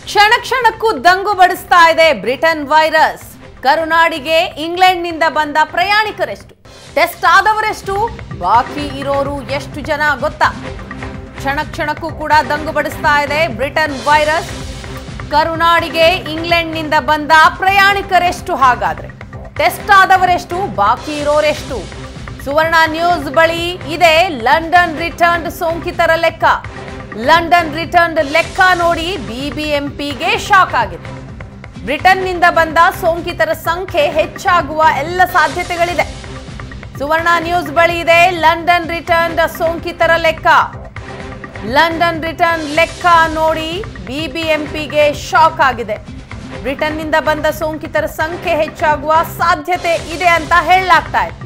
ಕ್ಷಣ ಕ್ಷಣಕ್ಕೂ ದಂಗು ಬಡಿಸ್ತಾ ಇದೆ ಬ್ರಿಟನ್ ವೈರಸ್ ಕರುನಾಡಿಗೆ ಇಂಗ್ಲೆಂಡ್ನಿಂದ ಬಂದ ಪ್ರಯಾಣಿಕರೆಷ್ಟು ಟೆಸ್ಟ್ ಆದವರೆಷ್ಟು ಬಾಕಿ ಇರೋರು ಎಷ್ಟು ಜನ ಗೊತ್ತಾ ಕ್ಷಣ ಕ್ಷಣಕ್ಕೂ ಕೂಡ ದಂಗು ಬಡಿಸ್ತಾ ಇದೆ ಬ್ರಿಟನ್ ವೈರಸ್ ಕರುನಾಡಿಗೆ ಇಂಗ್ಲೆಂಡ್ನಿಂದ ಬಂದ ಪ್ರಯಾಣಿಕರೆಷ್ಟು ಹಾಗಾದ್ರೆ ಟೆಸ್ಟ್ ಆದವರೆಷ್ಟು ಬಾಕಿ ಇರೋರೆಷ್ಟು ಸುವರ್ಣ ನ್ಯೂಸ್ ಬಳಿ ಇದೆ ಲಂಡನ್ ರಿಟರ್ನ್ ಸೋಂಕಿತರ ಲೆಕ್ಕ ಲಂಡನ್ ರಿಟರ್ನ್ ಲೆಕ್ಕ ನೋಡಿ ಬಿಬಿಎಂಪಿಗೆ ಶಾಕ್ ಆಗಿದೆ ಬ್ರಿಟನ್ನಿಂದ ಬಂದ ಸೋಂಕಿತರ ಸಂಖ್ಯೆ ಹೆಚ್ಚಾಗುವ ಎಲ್ಲ ಸಾಧ್ಯತೆಗಳಿದೆ ಸುವರ್ಣ ನ್ಯೂಸ್ ಬಳಿ ಇದೆ ಲಂಡನ್ ರಿಟರ್ನ್ ಸೋಂಕಿತರ ಲೆಕ್ಕ ಲಂಡನ್ ರಿಟರ್ನ್ ಲೆಕ್ಕ ನೋಡಿ ಬಿಬಿಎಂಪಿಗೆ ಶಾಕ್ ಆಗಿದೆ ಬ್ರಿಟನ್ನಿಂದ ಬಂದ ಸೋಂಕಿತರ ಸಂಖ್ಯೆ ಹೆಚ್ಚಾಗುವ ಸಾಧ್ಯತೆ ಇದೆ ಅಂತ ಹೇಳಲಾಗ್ತಾ ಇದೆ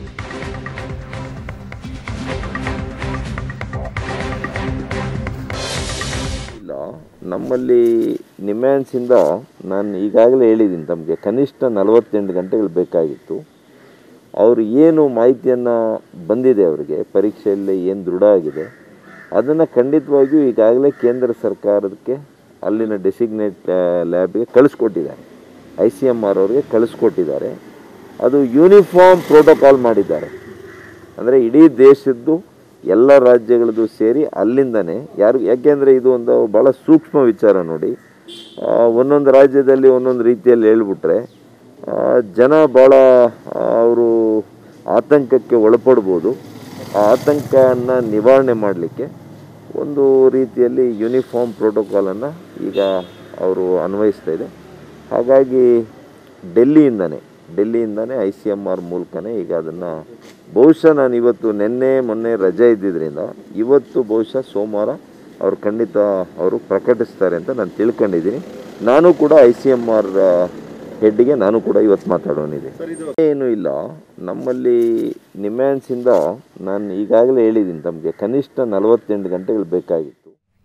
ಇಲ್ಲ ನಮ್ಮಲ್ಲಿ ನಿಮ್ಯಾನ್ಸಿಂದ ನಾನು ಈಗಾಗಲೇ ಹೇಳಿದ್ದೀನಿ ತಮಗೆ ಕನಿಷ್ಠ ನಲವತ್ತೆಂಟು ಗಂಟೆಗಳು ಬೇಕಾಗಿತ್ತು ಅವರು ಏನು ಮಾಹಿತಿಯನ್ನು ಬಂದಿದೆ ಅವರಿಗೆ ಪರೀಕ್ಷೆಯಲ್ಲಿ ಏನು ದೃಢ ಆಗಿದೆ ಅದನ್ನು ಖಂಡಿತವಾಗಿಯೂ ಈಗಾಗಲೇ ಕೇಂದ್ರ ಸರ್ಕಾರಕ್ಕೆ ಅಲ್ಲಿನ ಡೆಸಿಗ್ನೇಟ್ ಲ್ಯಾಬ್ಗೆ ಕಳಿಸ್ಕೊಟ್ಟಿದ್ದಾರೆ ಐ ಸಿ ಎಮ್ ಆರ್ ಅವ್ರಿಗೆ ಕಳಿಸ್ಕೊಟ್ಟಿದ್ದಾರೆ ಅದು ಯೂನಿಫಾರ್ಮ್ ಪ್ರೋಟೋಕಾಲ್ ಮಾಡಿದ್ದಾರೆ ಅಂದರೆ ಇಡೀ ದೇಶದ್ದು ಎಲ್ಲ ರಾಜ್ಯಗಳದ್ದು ಸೇರಿ ಅಲ್ಲಿಂದನೇ ಯಾರು ಯಾಕೆಂದರೆ ಇದು ಒಂದು ಭಾಳ ಸೂಕ್ಷ್ಮ ವಿಚಾರ ನೋಡಿ ಆ, ಒಂದೊಂದು ರಾಜ್ಯದಲ್ಲಿ ಒಂದೊಂದು ರೀತಿಯಲ್ಲಿ ಹೇಳ್ಬಿಟ್ರೆ ಆ, ಜನ ಭಾಳ ಅವರು ಆತಂಕಕ್ಕೆ ಒಳಪಡ್ಬೋದು ಆ ಆತಂಕವನ್ನು ನಿವಾರಣೆ ಮಾಡಲಿಕ್ಕೆ ಒಂದು ರೀತಿಯಲ್ಲಿ ಯೂನಿಫಾರ್ಮ್ ಪ್ರೋಟೋಕಾಲನ್ನು ಈಗ ಅವರು ಅನ್ವಯಿಸ್ತಾ ಇದೆ ಹಾಗಾಗಿ ಡೆಲ್ಲಿಯಿಂದನೇ ಡೆಲ್ಲಿಯಿಂದನೇ ಐ ಸಿ ಎಮ್ ಆರ್ ಮೂಲಕನೇ ಈಗ ಅದನ್ನು ಬಹುಶಃ ನಾನು ಇವತ್ತು ನಿನ್ನೆ ಮೊನ್ನೆ ರಜೆ ಇದ್ದಿದ್ದರಿಂದ ಇವತ್ತು ಬಹುಶಃ ಸೋಮವಾರ ಅವರು ಖಂಡಿತ ಅವರು ಪ್ರಕಟಿಸ್ತಾರೆ ಅಂತ ನಾನು ತಿಳ್ಕೊಂಡಿದ್ದೀನಿ ನಾನು ಕೂಡ ಐ ಸಿ ಎಮ್ ಆರ್ ಹೆಡ್ಗೆ ನಾನು ಕೂಡ ಇವತ್ತು ಮಾತಾಡೋನಿದೆ ಏನು ಇಲ್ಲ ನಮ್ಮಲ್ಲಿ ನಿಮ್ಯಾನ್ಸಿಂದ ನಾನು ಈಗಾಗಲೇ ಹೇಳಿದ್ದೀನಿ ತಮಗೆ ಕನಿಷ್ಠ ನಲವತ್ತೆಂಟು ಗಂಟೆಗಳು ಬೇಕಾಗಿತ್ತು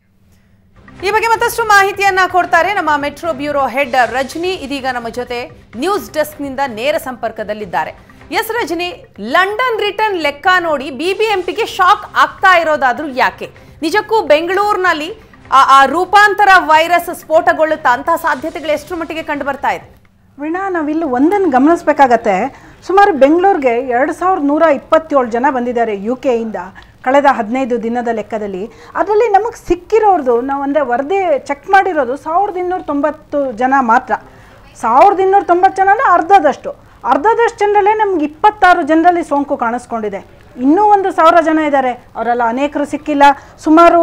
ಈ ಬಗ್ಗೆ ಮತ್ತಷ್ಟು ಮಾಹಿತಿಯನ್ನ ಕೊಡ್ತಾರೆ ನಮ್ಮ ಮೆಟ್ರೋ ಬ್ಯೂರೋ ಹೆಡ್ ರಜನಿ ಇದೀಗ ನಮ್ಮ ಜೊತೆ ನ್ಯೂಸ್ ಡೆಸ್ಕ್ನಿಂದ ನೇರ ಸಂಪರ್ಕದಲ್ಲಿದ್ದಾರೆ ಎಸ್ ರಜನಿ ಲಂಡನ್ ರಿಟರ್ನ್ ಲೆಕ್ಕ ನೋಡಿ ಬಿಬಿಎಂಪಿಗೆ ಶಾಕ್ ಆಗ್ತಾ ಇರೋದಾದ್ರೂ ಯಾಕೆ ನಿಜಕ್ಕೂ ಬೆಂಗಳೂರಿನಲ್ಲಿ ಆ- ಆ ರೂಪಾಂತರ ವೈರಸ್ ಸ್ಫೋಟಗೊಳ್ಳುತ್ತಾ ಅಂತಹ ಸಾಧ್ಯತೆಗಳು ಎಷ್ಟರ ಮಟ್ಟಿಗೆ ಕಂಡು ಬರ್ತಾ ಇದೆ ವೀಣಾ ನಾವಿಲ್ಲಿ ಒಂದನ್ನು ಗಮನಿಸಬೇಕಾಗತ್ತೆ ಸುಮಾರು ಬೆಂಗಳೂರಿಗೆ ಎರಡು ಸಾವಿರದ ನೂರ ಇಪ್ಪತ್ತೇಳು ಜನ ಬಂದಿದ್ದಾರೆ ಯು ಕೆಯಿಂದ ಕಳೆದ ಹದಿನೈದು ದಿನದ ಲೆಕ್ಕದಲ್ಲಿ ಅದರಲ್ಲಿ ನಮಗೆ ಸಿಕ್ಕಿರೋದು ನಾವು ಅಂದರೆ ವರದಿ ಚೆಕ್ ಮಾಡಿರೋದು ಸಾವಿರದ ಇನ್ನೂರ ತೊಂಬತ್ತು ಜನ ಮಾತ್ರ ಸಾವಿರದ ಇನ್ನೂರ ತೊಂಬತ್ತು ಜನ ಅಂದರೆ ಅರ್ಧದಷ್ಟು ಅರ್ಧದಷ್ಟು ಜನರಲ್ಲೇ ನಮ್ಗೆ ಇಪ್ಪತ್ತಾರು ಜನರಲ್ಲಿ ಸೋಂಕು ಕಾಣಿಸ್ಕೊಂಡಿದೆ ಇನ್ನೂ ಒಂದು ಸಾವಿರ ಜನ ಇದ್ದಾರೆ ಅವರೆಲ್ಲ ಅನೇಕರು ಸಿಕ್ಕಿಲ್ಲ ಸುಮಾರು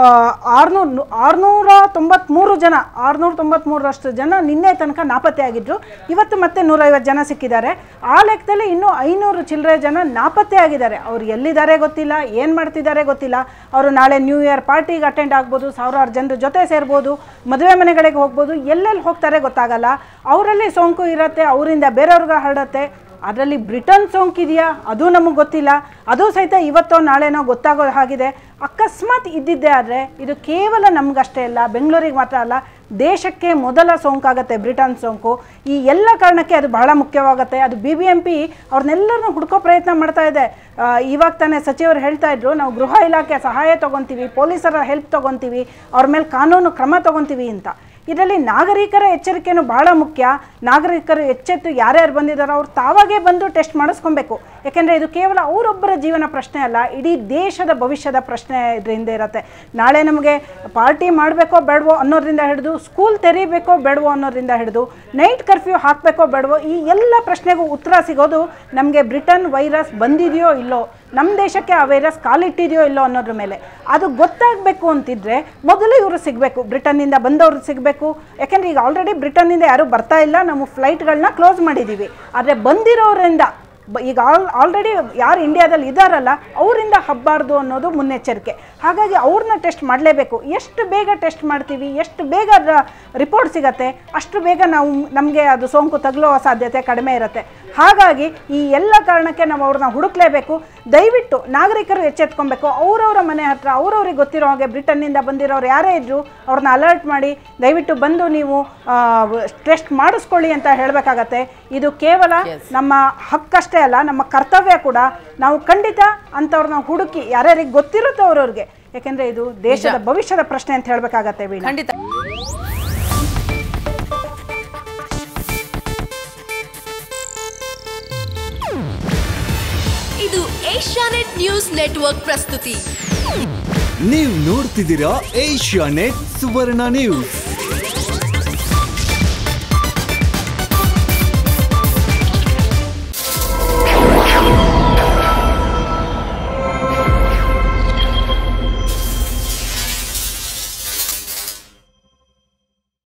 ಆರುನೂರು ಆರುನೂರ ತೊಂಬತ್ತ್ಮೂರು ಜನ ಆರುನೂರ ತೊಂಬತ್ತ್ಮೂರರಷ್ಟು ಜನ ನಿನ್ನೆ ತನಕ ನಾಪತ್ತೆ ಆಗಿದ್ರು ಇವತ್ತು ಮತ್ತೆ ನೂರೈವತ್ತು ಜನ ಸಿಕ್ಕಿದ್ದಾರೆ ಆ ಲೆಕ್ಕದಲ್ಲಿ ಇನ್ನೂ ಐನೂರು ಚಿಲ್ಲರೆ ಜನ ನಾಪತ್ತೆ ಆಗಿದ್ದಾರೆ ಅವ್ರು ಎಲ್ಲಿದ್ದಾರೆ ಗೊತ್ತಿಲ್ಲ ಏನು ಮಾಡ್ತಿದ್ದಾರೆ ಗೊತ್ತಿಲ್ಲ ಅವರು ನಾಳೆ ನ್ಯೂ ಇಯರ್ ಪಾರ್ಟಿಗೆ ಅಟೆಂಡ್ ಆಗ್ಬೋದು ಸಾವಿರಾರು ಜನರ ಜೊತೆ ಸೇರ್ಬೋದು ಮದುವೆ ಮನೆಗಳಿಗೆ ಹೋಗ್ಬೋದು ಎಲ್ಲೆಲ್ಲಿ ಹೋಗ್ತಾರೆ ಗೊತ್ತಾಗಲ್ಲ ಅವರಲ್ಲಿ ಸೋಂಕು ಇರುತ್ತೆ ಅವರಿಂದ ಬೇರೆಯವ್ರಿಗೆ ಹರಡುತ್ತೆ ಅದರಲ್ಲಿ ಬ್ರಿಟನ್ ಸೋಂಕಿದೆಯಾ ಅದು ನಮಗೆ ಗೊತ್ತಿಲ್ಲ ಅದು ಸಹಿತ ಇವತ್ತೋ ನಾಳೆನೋ ಗೊತ್ತಾಗೋ ಹಾಗಿದೆ ಅಕಸ್ಮಾತ್ ಇದ್ದಿದ್ದೇ ಆದರೆ ಇದು ಕೇವಲ ನಮಗಷ್ಟೇ ಅಲ್ಲ ಬೆಂಗಳೂರಿಗೆ ಮಾತ್ರ ಅಲ್ಲ ದೇಶಕ್ಕೆ ಮೊದಲ ಸೋಂಕಾಗತ್ತೆ ಬ್ರಿಟನ್ ಸೋಂಕು ಈ ಎಲ್ಲ ಕಾರಣಕ್ಕೆ ಅದು ಬಹಳ ಮುಖ್ಯವಾಗುತ್ತೆ ಅದು ಬಿ ಬಿ ಎಂ ಪಿ ಅವ್ರನ್ನೆಲ್ಲರನ್ನೂ ಹುಡ್ಕೋ ಪ್ರಯತ್ನ ಮಾಡ್ತಾ ಇದೆ ಆ, ಇವಾಗ ತಾನೇ ಸಚಿವರು ಹೇಳ್ತಾ ಇದ್ರು ನಾವು ಗೃಹ ಇಲಾಖೆ ಸಹಾಯ ತೊಗೊತೀವಿ ಪೊಲೀಸರ ಹೆಲ್ಪ್ ತೊಗೊತೀವಿ ಅವ್ರ ಮೇಲೆ ಕಾನೂನು ಕ್ರಮ ತೊಗೊತೀವಿ ಅಂತ ಇದರಲ್ಲಿ ನಾಗರಿಕರ ಎಚ್ಚರಿಕೆನೂ ಬಹಳ ಮುಖ್ಯ ನಾಗರಿಕರು ಎಚ್ಚೆತ್ತು ಯಾರ್ಯಾರು ಬಂದಿದ್ದಾರೋ ಅವ್ರು ತಾವಾಗೇ ಬಂದು ಟೆಸ್ಟ್ ಮಾಡಿಸ್ಕೊಬೇಕು ಯಾಕೆಂದರೆ ಇದು ಕೇವಲ ಅವರೊಬ್ಬರ ಜೀವನ ಪ್ರಶ್ನೆ ಅಲ್ಲ ಇಡೀ ದೇಶದ ಭವಿಷ್ಯದ ಪ್ರಶ್ನೆ ಇದರಿಂದ ಇರುತ್ತೆ ನಾಳೆ ನಮಗೆ ಪಾರ್ಟಿ ಮಾಡಬೇಕೋ ಬೇಡವೋ ಅನ್ನೋದ್ರಿಂದ ಹಿಡಿದು ಸ್ಕೂಲ್ ತೆರೀಬೇಕೋ ಬೇಡವೋ ಅನ್ನೋದ್ರಿಂದ ಹಿಡಿದು ನೈಟ್ ಕರ್ಫ್ಯೂ ಹಾಕಬೇಕೋ ಬೇಡವೋ ಈ ಎಲ್ಲ ಪ್ರಶ್ನೆಗೂ ಉತ್ತರ ಸಿಗೋದು ನಮಗೆ ಬ್ರಿಟನ್ ವೈರಸ್ ಬಂದಿದೆಯೋ ಇಲ್ಲೋ ನಮ್ಮ ದೇಶಕ್ಕೆ ಆ ವೈರಸ್ ಕಾಲಿಟ್ಟಿದೆಯೋ ಇಲ್ಲೋ ಅನ್ನೋದ್ರ ಮೇಲೆ ಅದು ಗೊತ್ತಾಗಬೇಕು ಅಂತಿದ್ರೆ ಮೊದಲು ಇವರು ಸಿಗಬೇಕು ಬ್ರಿಟನ್ನಿಂದ ಬಂದವರು ಸಿಗಬೇಕು ಯಾಕೆಂದರೆ ಈಗ ಆಲ್ರೆಡಿ ಬ್ರಿಟನ್ನಿಂದ ಯಾರೂ ಬರ್ತಾ ಇಲ್ಲ ನಾವು ಫ್ಲೈಟ್ಗಳನ್ನ ಕ್ಲೋಸ್ ಮಾಡಿದ್ದೀವಿ ಆದರೆ ಬಂದಿರೋರಿಂದ ಬ ಈಗ ಆಲ್ ಆಲ್ರೆಡಿ ಯಾರು ಇಂಡಿಯಾದಲ್ಲಿ ಇದ್ದಾರಲ್ಲ ಅವರಿಂದ ಹಬ್ಬಾರ್ದು ಅನ್ನೋದು ಮುನ್ನೆಚ್ಚರಿಕೆ ಹಾಗಾಗಿ ಅವ್ರನ್ನ ಟೆಸ್ಟ್ ಮಾಡಲೇಬೇಕು ಎಷ್ಟು ಬೇಗ ಟೆಸ್ಟ್ ಮಾಡ್ತೀವಿ ಎಷ್ಟು ಬೇಗ ಅದರ ರಿಪೋರ್ಟ್ ಸಿಗತ್ತೆ ಅಷ್ಟು ಬೇಗ ನಾವು ನಮಗೆ ಅದು ಸೋಂಕು ತಗುಲುವ ಸಾಧ್ಯತೆ ಕಡಿಮೆ ಇರುತ್ತೆ ಹಾಗಾಗಿ ಈ ಎಲ್ಲ ಕಾರಣಕ್ಕೆ ನಾವು ಅವ್ರನ್ನ ಹುಡುಕ್ಲೇಬೇಕು ದಯವಿಟ್ಟು ನಾಗರಿಕರು ಎಚ್ಚೆತ್ಕೊಬೇಕು ಅವರವರ ಮನೆ ಹತ್ರ ಅವ್ರವ್ರಿಗೆ ಗೊತ್ತಿರೋ ಹಾಗೆ ಬ್ರಿಟನ್ನಿಂದ ಬಂದಿರೋರು ಯಾರೇ ಇದ್ದರೂ ಅವ್ರನ್ನ ಅಲರ್ಟ್ ಮಾಡಿ ದಯವಿಟ್ಟು ಬಂದು ನೀವು ಟೆಸ್ಟ್ ಮಾಡಿಸ್ಕೊಳ್ಳಿ ಅಂತ ಹೇಳಬೇಕಾಗತ್ತೆ ಇದು ಕೇವಲ ನಮ್ಮ ಹಕ್ಕಷ್ಟೇ ಅಲ್ಲ ನಮ್ಮ ಕರ್ತವ್ಯ ಕೂಡ ನಾವು ಖಂಡಿತ ಅಂಥವ್ರನ್ನ ಹುಡುಕಿ ಯಾರ್ಯಾರಿಗೆ ಗೊತ್ತಿರುತ್ತೋ ಅವ್ರವ್ರಿಗೆ ಯಾಕೆಂದರೆ ಇದು ದೇಶದ ಭವಿಷ್ಯದ ಪ್ರಶ್ನೆ ಅಂತ ಹೇಳಬೇಕಾಗತ್ತೆ ವೀಣಾ ಖಂಡಿತ ಇದು ಏಷ್ಯಾನೆಟ್ ನ್ಯೂಸ್ ನೆಟ್ವರ್ಕ್ ಪ್ರಸ್ತುತಿ ನೀವು ನೋಡ್ತಿದ್ದೀರಾ ಏಷ್ಯಾ ನೆಟ್ ಸುವರ್ಣ ನ್ಯೂಸ್